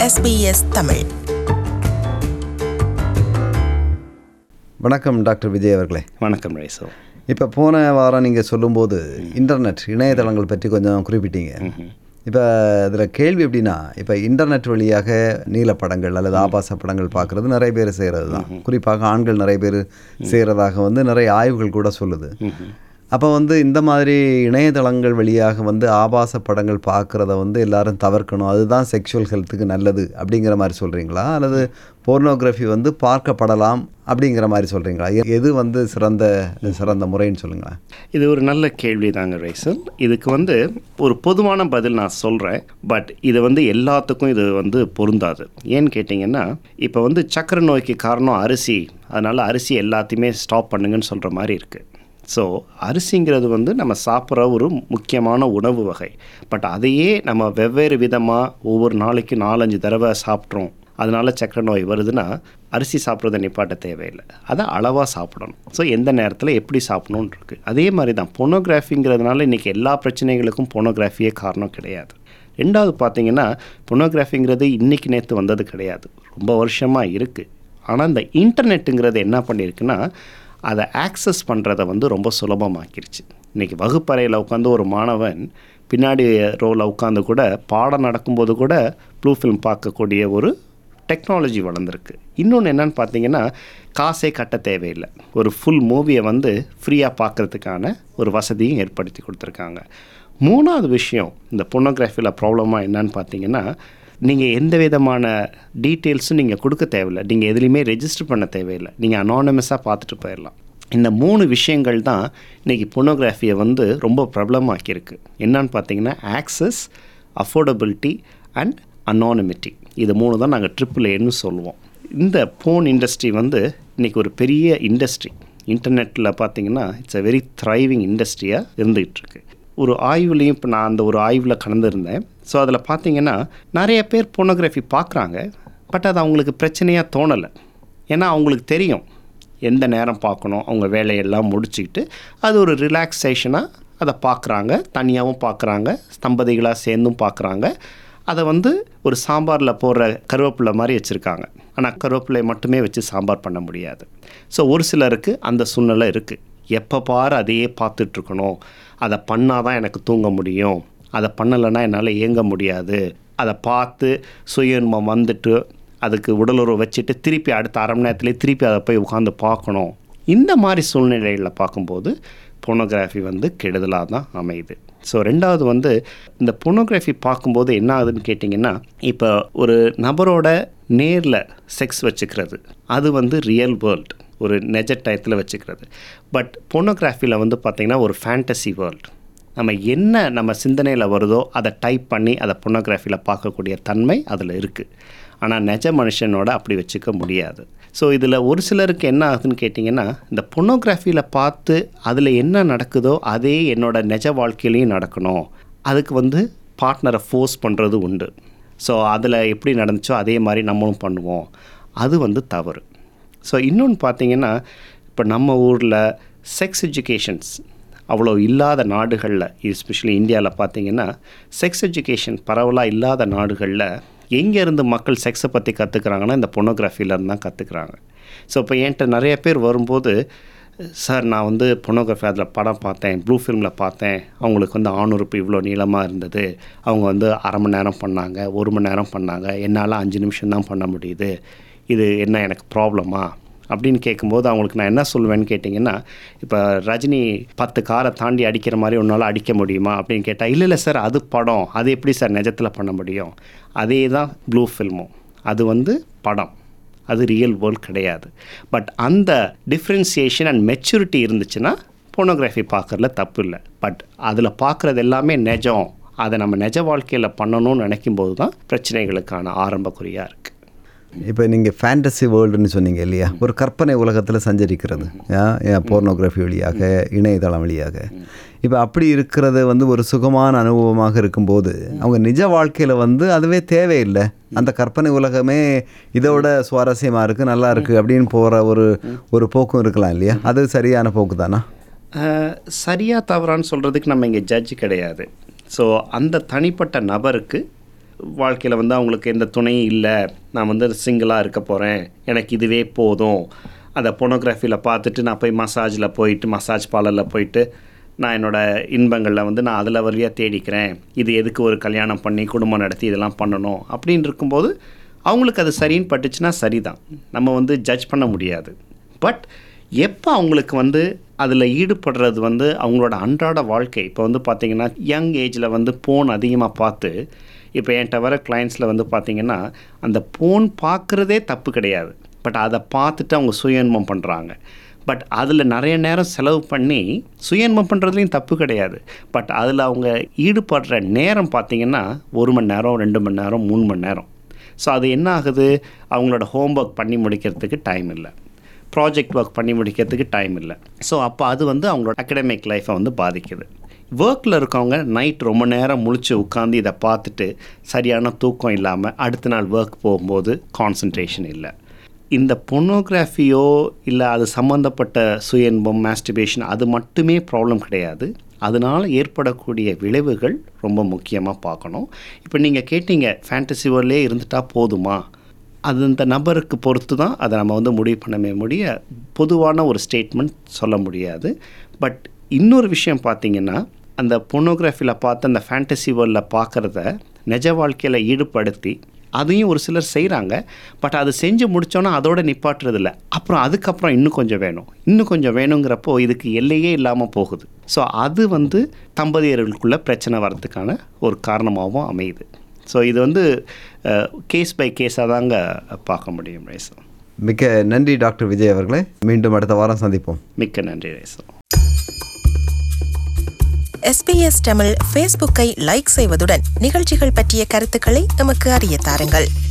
SBS Tamil வணக்கம் doctor Vijay அவர்களே வணக்கம் ரைசோ இப்போ போன வாரம் நீங்கள் சொல்லும்போது இன்டர்நெட் இணையதளங்கள் பற்றி கொஞ்சம் குறிப்பிட்டீங்க இப்போ இதில் கேள்வி எப்படின்னா இப்போ இன்டர்நெட் வழியாக நீலப்படங்கள் அல்லது ஆபாச படங்கள் பார்க்குறது நிறைய பேர் செய்கிறது தான் குறிப்பாக ஆண்கள் நிறைய பேர் செய்கிறதாக வந்து நிறைய ஆய்வுகள் கூட சொல்லுது அப்போ வந்து இந்த மாதிரி இணையதளங்கள் வழியாக வந்து ஆபாச படங்கள் பார்க்குறத வந்து எல்லாரும் தவிர்க்கணும் அதுதான் செக்ஷுவல் ஹெல்த்துக்கு நல்லது அப்படிங்கிற மாதிரி சொல்கிறீங்களா அல்லது போர்னோகிராஃபி வந்து பார்க்கப்படலாம் அப்படிங்கிற மாதிரி சொல்கிறீங்களா எது வந்து சிறந்த சிறந்த முறைன்னு சொல்லுங்களேன் இது ஒரு நல்ல கேள்வி தாங்க ரைசல் இதுக்கு வந்து ஒரு பொதுவான பதில் நான் சொல்கிறேன் பட் இது வந்து எல்லாத்துக்கும் இது வந்து பொருந்தாது ஏன்னு கேட்டிங்கன்னா இப்போ வந்து சக்கரை நோய்க்கு காரணம் அரிசி அதனால் அரிசி எல்லாத்தையுமே ஸ்டாப் பண்ணுங்கன்னு சொல்கிற மாதிரி இருக்குது ஸோ அரிசிங்கிறது வந்து நம்ம சாப்பிட்ற ஒரு முக்கியமான உணவு வகை பட் அதையே நம்ம வெவ்வேறு விதமாக ஒவ்வொரு நாளைக்கு நாலஞ்சு தடவை சாப்பிட்றோம் அதனால சக்கரை நோய் வருதுன்னா அரிசி சாப்பிட்றத நிப்பாட்ட தேவையில்லை அதை அளவாக சாப்பிடணும் ஸோ எந்த நேரத்தில் எப்படி சாப்பிடணும்னு இருக்குது அதே மாதிரி தான் பொனோகிராஃபிங்கிறதுனால இன்றைக்கி எல்லா பிரச்சனைகளுக்கும் பொனோகிராஃபியே காரணம் கிடையாது ரெண்டாவது பார்த்தீங்கன்னா பொனோகிராஃபிங்கிறது இன்றைக்கி நேற்று வந்தது கிடையாது ரொம்ப வருஷமாக இருக்குது ஆனால் இந்த இன்டர்நெட்டுங்கிறது என்ன பண்ணியிருக்குன்னா அதை ஆக்சஸ் பண்ணுறத வந்து ரொம்ப சுலபமாக்கிருச்சு இன்றைக்கி வகுப்பறையில் உட்காந்து ஒரு மாணவன் பின்னாடி ரோவில் உட்காந்து கூட பாடம் நடக்கும்போது கூட ப்ளூ ஃபிலிம் பார்க்கக்கூடிய ஒரு டெக்னாலஜி வளர்ந்துருக்கு இன்னொன்று என்னன்னு பார்த்தீங்கன்னா காசே கட்ட தேவையில்லை ஒரு ஃபுல் மூவியை வந்து ஃப்ரீயாக பார்க்குறதுக்கான ஒரு வசதியும் ஏற்படுத்தி கொடுத்துருக்காங்க மூணாவது விஷயம் இந்த பொனோகிராஃபியில் ப்ராப்ளமாக என்னன்னு பார்த்தீங்கன்னா நீங்கள் எந்த விதமான டீட்டெயில்ஸும் நீங்கள் கொடுக்க தேவையில்லை நீங்கள் எதுலேயுமே ரெஜிஸ்டர் பண்ண தேவையில்லை நீங்கள் அனானமஸாக பார்த்துட்டு போயிடலாம் இந்த மூணு விஷயங்கள் தான் இன்றைக்கி பொனோகிராஃபியை வந்து ரொம்ப பிரபலமாக்கியிருக்கு என்னன்னு பார்த்தீங்கன்னா ஆக்சஸ் அஃபோர்டபிலிட்டி அண்ட் அனானிமிட்டி இது மூணு தான் நாங்கள் ட்ரிபிள் ஏன்னு சொல்லுவோம் இந்த ஃபோன் இண்டஸ்ட்ரி வந்து இன்றைக்கி ஒரு பெரிய இண்டஸ்ட்ரி இன்டர்நெட்டில் பார்த்தீங்கன்னா இட்ஸ் அ வெரி த்ரைவிங் இண்டஸ்ட்ரியாக இருந்துகிட்டு இருக்கு ஒரு ஆய்வுலேயும் இப்போ நான் அந்த ஒரு ஆய்வில் கலந்துருந்தேன் ஸோ அதில் பார்த்தீங்கன்னா நிறைய பேர் பொனோகிராஃபி பார்க்குறாங்க பட் அது அவங்களுக்கு பிரச்சனையாக தோணலை ஏன்னா அவங்களுக்கு தெரியும் எந்த நேரம் பார்க்கணும் அவங்க வேலையெல்லாம் முடிச்சுக்கிட்டு அது ஒரு ரிலாக்ஸேஷனாக அதை பார்க்குறாங்க தனியாகவும் பார்க்குறாங்க தம்பதிகளாக சேர்ந்தும் பார்க்குறாங்க அதை வந்து ஒரு சாம்பாரில் போடுற கருவேப்பிலை மாதிரி வச்சுருக்காங்க ஆனால் கருவேப்பிலை மட்டுமே வச்சு சாம்பார் பண்ண முடியாது ஸோ ஒரு சிலருக்கு அந்த சூழ்நிலை இருக்குது எப்போ பாரு அதையே பார்த்துட்ருக்கணும் அதை பண்ணால் தான் எனக்கு தூங்க முடியும் அதை பண்ணலைன்னா என்னால் இயங்க முடியாது அதை பார்த்து சுயன்மம் வந்துட்டு அதுக்கு உடலுறவு வச்சுட்டு திருப்பி அடுத்த அரை மணி நேரத்துலேயே திருப்பி அதை போய் உட்காந்து பார்க்கணும் இந்த மாதிரி சூழ்நிலைகளில் பார்க்கும்போது பொனோகிராஃபி வந்து கெடுதலாக தான் அமையுது ஸோ ரெண்டாவது வந்து இந்த பொனோகிராஃபி பார்க்கும்போது என்ன ஆகுதுன்னு கேட்டிங்கன்னா இப்போ ஒரு நபரோட நேரில் செக்ஸ் வச்சுக்கிறது அது வந்து ரியல் வேர்ல்டு ஒரு நெஜ டயத்தில் வச்சுக்கிறது பட் பொனோகிராஃபியில் வந்து பார்த்திங்கன்னா ஒரு ஃபேண்டசி வேர்ல்டு நம்ம என்ன நம்ம சிந்தனையில் வருதோ அதை டைப் பண்ணி அதை பொனோகிராஃபியில் பார்க்கக்கூடிய தன்மை அதில் இருக்குது ஆனால் நெஜ மனுஷனோட அப்படி வச்சுக்க முடியாது ஸோ இதில் ஒரு சிலருக்கு என்ன ஆகுதுன்னு கேட்டிங்கன்னா இந்த பொனோகிராஃபியில் பார்த்து அதில் என்ன நடக்குதோ அதே என்னோட நெஜ வாழ்க்கையிலையும் நடக்கணும் அதுக்கு வந்து பார்ட்னரை ஃபோர்ஸ் பண்ணுறது உண்டு ஸோ அதில் எப்படி நடந்துச்சோ அதே மாதிரி நம்மளும் பண்ணுவோம் அது வந்து தவறு ஸோ இன்னொன்று பார்த்தீங்கன்னா இப்போ நம்ம ஊரில் செக்ஸ் எஜுகேஷன்ஸ் அவ்வளோ இல்லாத நாடுகளில் எஸ்பெஷலி இந்தியாவில் பார்த்தீங்கன்னா செக்ஸ் எஜுகேஷன் பரவலாக இல்லாத நாடுகளில் எங்கேருந்து மக்கள் செக்ஸை பற்றி கற்றுக்குறாங்கன்னா இந்த பொனோகிராஃபிலேருந்து தான் கற்றுக்குறாங்க ஸோ இப்போ என்கிட்ட நிறைய பேர் வரும்போது சார் நான் வந்து பொனோகிராஃபி அதில் படம் பார்த்தேன் ப்ளூ ஃபிலிமில் பார்த்தேன் அவங்களுக்கு வந்து ஆணுறுப்பு இவ்வளோ நீளமாக இருந்தது அவங்க வந்து அரை மணி நேரம் பண்ணாங்க ஒரு மணி நேரம் பண்ணாங்க என்னால் அஞ்சு நிமிஷம் தான் பண்ண முடியுது இது என்ன எனக்கு ப்ராப்ளமா அப்படின்னு கேட்கும்போது அவங்களுக்கு நான் என்ன சொல்லுவேன்னு கேட்டிங்கன்னா இப்போ ரஜினி பத்து காரை தாண்டி அடிக்கிற மாதிரி உன்னால் அடிக்க முடியுமா அப்படின்னு கேட்டால் இல்லை இல்லை சார் அது படம் அது எப்படி சார் நிஜத்தில் பண்ண முடியும் அதே தான் ப்ளூ ஃபில்மும் அது வந்து படம் அது ரியல் வேர்ல்ட் கிடையாது பட் அந்த டிஃப்ரென்சியேஷன் அண்ட் மெச்சூரிட்டி இருந்துச்சுன்னா போனோகிராஃபி பார்க்குறதுல தப்பு இல்லை பட் அதில் பார்க்குறது எல்லாமே நிஜம் அதை நம்ம நிஜ வாழ்க்கையில் பண்ணணும்னு நினைக்கும்போது தான் பிரச்சனைகளுக்கான ஆரம்ப குறியாக இருக்குது இப்போ நீங்கள் ஃபேண்டசி வேர்ல்டுன்னு சொன்னீங்க இல்லையா ஒரு கற்பனை உலகத்தில் சஞ்சரிக்கிறது போர்னோகிராஃபி வழியாக இணையதளம் வழியாக இப்போ அப்படி இருக்கிறது வந்து ஒரு சுகமான அனுபவமாக இருக்கும்போது அவங்க நிஜ வாழ்க்கையில் வந்து அதுவே தேவையில்லை அந்த கற்பனை உலகமே இதோட சுவாரஸ்யமாக இருக்குது நல்லா இருக்குது அப்படின்னு போகிற ஒரு ஒரு போக்கும் இருக்கலாம் இல்லையா அது சரியான போக்கு தானா சரியாக தவறான்னு சொல்கிறதுக்கு நம்ம இங்கே ஜட்ஜ் கிடையாது ஸோ அந்த தனிப்பட்ட நபருக்கு வாழ்க்கையில் வந்து அவங்களுக்கு எந்த துணையும் இல்லை நான் வந்து சிங்கிளாக இருக்க போகிறேன் எனக்கு இதுவே போதும் அந்த பொனோகிராஃபியில் பார்த்துட்டு நான் போய் மசாஜில் போயிட்டு மசாஜ் பார்லரில் போயிட்டு நான் என்னோடய இன்பங்களில் வந்து நான் அதில் வழியாக தேடிக்கிறேன் இது எதுக்கு ஒரு கல்யாணம் பண்ணி குடும்பம் நடத்தி இதெல்லாம் பண்ணணும் அப்படின்னு இருக்கும்போது அவங்களுக்கு அது சரின்னு பட்டுச்சுன்னா சரிதான் நம்ம வந்து ஜட்ஜ் பண்ண முடியாது பட் எப்போ அவங்களுக்கு வந்து அதில் ஈடுபடுறது வந்து அவங்களோட அன்றாட வாழ்க்கை இப்போ வந்து பார்த்திங்கன்னா யங் ஏஜில் வந்து ஃபோன் அதிகமாக பார்த்து இப்போ என்கிட்ட வர கிளைண்ட்ஸில் வந்து பார்த்திங்கன்னா அந்த ஃபோன் பார்க்குறதே தப்பு கிடையாது பட் அதை பார்த்துட்டு அவங்க சுயன்மம் பண்ணுறாங்க பட் அதில் நிறைய நேரம் செலவு பண்ணி சுயன்மம் பண்ணுறதுலையும் தப்பு கிடையாது பட் அதில் அவங்க ஈடுபடுற நேரம் பார்த்திங்கன்னா ஒரு மணி நேரம் ரெண்டு மணி நேரம் மூணு மணி நேரம் ஸோ அது என்ன ஆகுது அவங்களோட ஹோம்ஒர்க் பண்ணி முடிக்கிறதுக்கு டைம் இல்லை ப்ராஜெக்ட் ஒர்க் பண்ணி முடிக்கிறதுக்கு டைம் இல்லை ஸோ அப்போ அது வந்து அவங்களோட அகடமிக் லைஃப்பை வந்து பாதிக்குது ஒர்க்கில் இருக்கவங்க நைட் ரொம்ப நேரம் முழிச்சு உட்காந்து இதை பார்த்துட்டு சரியான தூக்கம் இல்லாமல் அடுத்த நாள் ஒர்க் போகும்போது கான்சன்ட்ரேஷன் இல்லை இந்த பொனோகிராஃபியோ இல்லை அது சம்மந்தப்பட்ட சுய இன்பம் மாஸ்டிபேஷன் அது மட்டுமே ப்ராப்ளம் கிடையாது அதனால் ஏற்படக்கூடிய விளைவுகள் ரொம்ப முக்கியமாக பார்க்கணும் இப்போ நீங்கள் கேட்டீங்க ஃபேண்டசி வேர்ல்லே இருந்துட்டால் போதுமா அது அந்த நபருக்கு பொறுத்து தான் அதை நம்ம வந்து முடிவு பண்ணவே முடிய பொதுவான ஒரு ஸ்டேட்மெண்ட் சொல்ல முடியாது பட் இன்னொரு விஷயம் பார்த்தீங்கன்னா அந்த பொனோகிராஃபியில் பார்த்து அந்த ஃபேண்டசி வேர்ல்டில் பார்க்குறத நிஜ வாழ்க்கையில் ஈடுபடுத்தி அதையும் ஒரு சிலர் செய்கிறாங்க பட் அது செஞ்சு முடித்தோன்னா அதோட நிப்பாட்டுறதில்ல அப்புறம் அதுக்கப்புறம் இன்னும் கொஞ்சம் வேணும் இன்னும் கொஞ்சம் வேணுங்கிறப்போ இதுக்கு எல்லையே இல்லாமல் போகுது ஸோ அது வந்து தம்பதியர்களுக்குள்ள பிரச்சனை வர்றதுக்கான ஒரு காரணமாகவும் அமையுது ஸோ இது வந்து கேஸ் பை கேஸாக தாங்க பார்க்க முடியும் ரேசம் மிக்க நன்றி டாக்டர் விஜய் அவர்களே மீண்டும் அடுத்த வாரம் சந்திப்போம் மிக்க நன்றி ரேசம் எஸ்பிஎஸ் தமிழ் ஃபேஸ்புக்கை லைக் செய்வதுடன் நிகழ்ச்சிகள் பற்றிய கருத்துக்களை எமக்கு அறிய தாருங்கள்